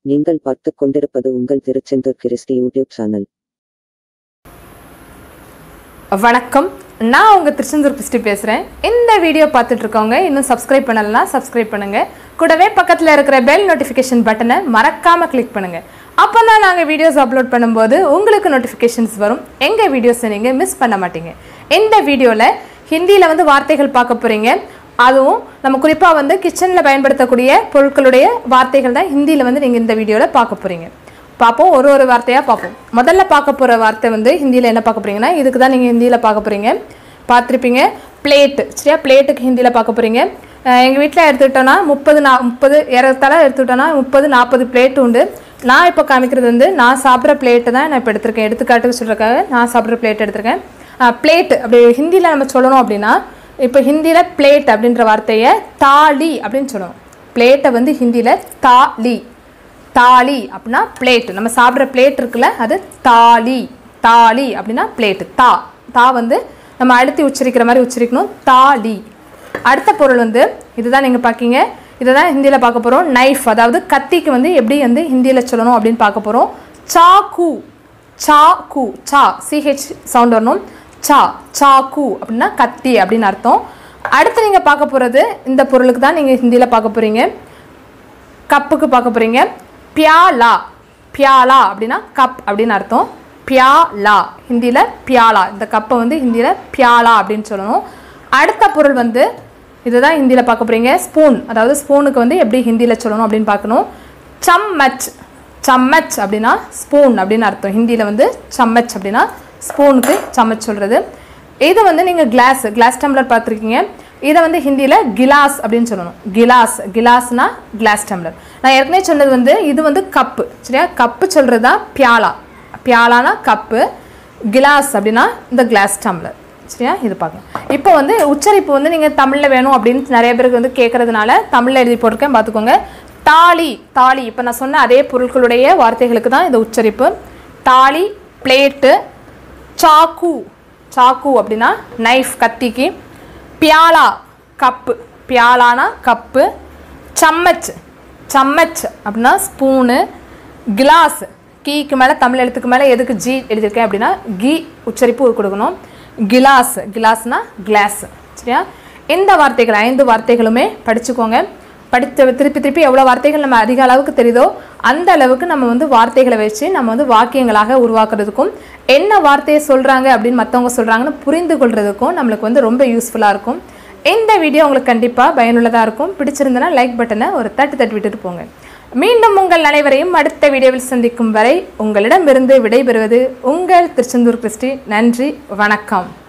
நீங்கள் பார்த்துக் கொண்டிருப்பது உங்கள் திருச்செந்தூர் கிறிஸ்டி யூடியூப் சேனல் வணக்கம் நான் உங்கள் திருச்செந்தூர் கிறிஸ்டி பேசுகிறேன் இந்த வீடியோ பார்த்துட்டு இருக்கவங்க இன்னும் சப்ஸ்கிரைப் பண்ணலன்னா சப்ஸ்கிரைப் பண்ணுங்கள் கூடவே பக்கத்தில் இருக்கிற பெல் நோட்டிஃபிகேஷன் பட்டனை மறக்காமல் கிளிக் பண்ணுங்கள் அப்போ தான் நாங்கள் வீடியோஸ் அப்லோட் பண்ணும்போது உங்களுக்கு நோட்டிஃபிகேஷன்ஸ் வரும் எங்கள் வீடியோஸை நீங்கள் மிஸ் பண்ண மாட்டீங்க இந்த வீடியோவில் ஹிந்தியில் வந்து வார்த்தைகள் பார்க்க போகிறீங்க அதுவும் நம்ம குறிப்பாக வந்து கிச்சனில் பயன்படுத்தக்கூடிய பொருட்களுடைய வார்த்தைகள் தான் ஹிந்தியில் வந்து நீங்கள் இந்த வீடியோவில் பார்க்க போகிறீங்க பார்ப்போம் ஒரு ஒரு வார்த்தையாக பார்ப்போம் முதல்ல பார்க்க போகிற வார்த்தை வந்து ஹிந்தியில் என்ன பார்க்க போகிறீங்கன்னா இதுக்கு தான் நீங்கள் ஹிந்தியில் பார்க்க போகிறீங்க பார்த்துருப்பீங்க பிளேட்டு சரியா பிளேட்டுக்கு ஹிந்தியில் பார்க்க போகிறீங்க எங்கள் வீட்டில் எடுத்துக்கிட்டோன்னா முப்பது நா முப்பது ஏறத்தாழ எடுத்துக்கிட்டோன்னா முப்பது நாற்பது பிளேட் உண்டு நான் இப்போ காமிக்கிறது வந்து நான் சாப்பிட்ற பிளேட்டு தான் நான் இப்போ எடுத்திருக்கேன் எடுத்துக்காட்டுக்கு சொல்கிறக்காக நான் சாப்பிட்ற பிளேட் எடுத்திருக்கேன் பிளேட் அப்படி ஹிந்தியில் நம்ம சொல்லணும் அப்படின்னா இப்போ ஹிந்தியில் பிளேட் அப்படின்ற வார்த்தையை தாலி அப்படின்னு சொல்லணும் பிளேட்டை வந்து ஹிந்தியில் தாலி தாலி அப்படின்னா பிளேட் நம்ம சாப்பிட்ற பிளேட் இருக்குல்ல அது தாலி தாலி அப்படின்னா பிளேட்டு தா தா வந்து நம்ம அழுத்தி உச்சரிக்கிற மாதிரி உச்சரிக்கணும் தாலி அடுத்த பொருள் வந்து இதுதான் நீங்கள் பார்க்கீங்க இதை தான் ஹிந்தியில் பார்க்க போகிறோம் நைஃப் அதாவது கத்திக்கு வந்து எப்படி வந்து ஹிந்தியில் சொல்லணும் அப்படின்னு பார்க்க போகிறோம் சாக்கு சாக்கு சா சிஹெச் சவுண்ட் வரணும் சா சாக்கு அப்படின்னா கத்தி அப்படின்னு அர்த்தம் அடுத்து நீங்கள் பார்க்க போகிறது இந்த பொருளுக்கு தான் நீங்கள் ஹிந்தியில் பார்க்க போகிறீங்க கப்புக்கு பார்க்க போகிறீங்க பியாலா பியாலா அப்படின்னா கப் அப்படின்னு அர்த்தம் பியாலா ஹிந்தியில் பியாலா இந்த கப்பை வந்து ஹிந்தியில் பியாலா அப்படின்னு சொல்லணும் அடுத்த பொருள் வந்து இதுதான் ஹிந்தியில் பார்க்க போகிறீங்க ஸ்பூன் அதாவது ஸ்பூனுக்கு வந்து எப்படி ஹிந்தியில் சொல்லணும் அப்படின்னு பார்க்கணும் சம்மச் சம்மச் அப்படின்னா ஸ்பூன் அப்படின்னு அர்த்தம் ஹிந்தியில் வந்து சம்மச் அப்படின்னா ஸ்பூனுக்கு சம்மச் சொல்கிறது இது வந்து நீங்கள் கிளாஸ் கிளாஸ் டம்ளர் பார்த்துருக்கீங்க இதை வந்து ஹிந்தியில் கிலாஸ் அப்படின்னு சொல்லணும் கிலாஸ் கிலாஸ்னா கிளாஸ் டம்ளர் நான் ஏற்கனவே சொன்னது வந்து இது வந்து கப்பு சரியா கப்பு சொல்கிறது தான் பியாலா பியாலானா கப்பு கிலாஸ் அப்படின்னா இந்த கிளாஸ் டம்ளர் சரியா இது பார்க்கலாம் இப்போ வந்து உச்சரிப்பு வந்து நீங்கள் தமிழில் வேணும் அப்படின்னு நிறைய பேருக்கு வந்து கேட்குறதுனால தமிழில் எழுதி போட்டிருக்கேன் பார்த்துக்கோங்க தாலி தாலி இப்போ நான் சொன்ன அதே பொருட்களுடைய வார்த்தைகளுக்கு தான் இந்த உச்சரிப்பு தாலி பிளேட்டு சாக்கு சாக்கு அப்படின்னா நைஃப் கத்திக்கு பியாலா கப்பு பியாலானா கப்பு சம்மச் சம்மச் அப்படின்னா ஸ்பூனு கிளாஸ் கீக்கு மேலே தமிழ் எழுத்துக்கு மேலே எதுக்கு ஜி எழுதியிருக்கேன் அப்படின்னா கி உச்சரிப்பு கொடுக்கணும் கிலாஸ் கிலாஸ்னா கிளாஸ் சரியா இந்த வார்த்தைகள் ஐந்து வார்த்தைகளுமே படிச்சுக்கோங்க படித்த திருப்பி திருப்பி எவ்வளோ வார்த்தைகள் நம்ம அதிக அளவுக்கு தெரியுதோ அந்த அளவுக்கு நம்ம வந்து வார்த்தைகளை வச்சு நம்ம வந்து வாக்கியங்களாக உருவாக்குறதுக்கும் என்ன வார்த்தையை சொல்கிறாங்க அப்படின்னு மற்றவங்க சொல்கிறாங்கன்னு புரிந்து கொள்றதுக்கும் நம்மளுக்கு வந்து ரொம்ப யூஸ்ஃபுல்லாக இருக்கும் இந்த வீடியோ உங்களுக்கு கண்டிப்பாக பயனுள்ளதாக இருக்கும் பிடிச்சிருந்தனா லைக் பட்டனை ஒரு தட்டு தட்டி விட்டுட்டு போங்க மீண்டும் உங்கள் அனைவரையும் அடுத்த வீடியோவில் சந்திக்கும் வரை உங்களிடமிருந்து விடைபெறுவது உங்கள் திருச்செந்தூர் கிறிஸ்டி நன்றி வணக்கம்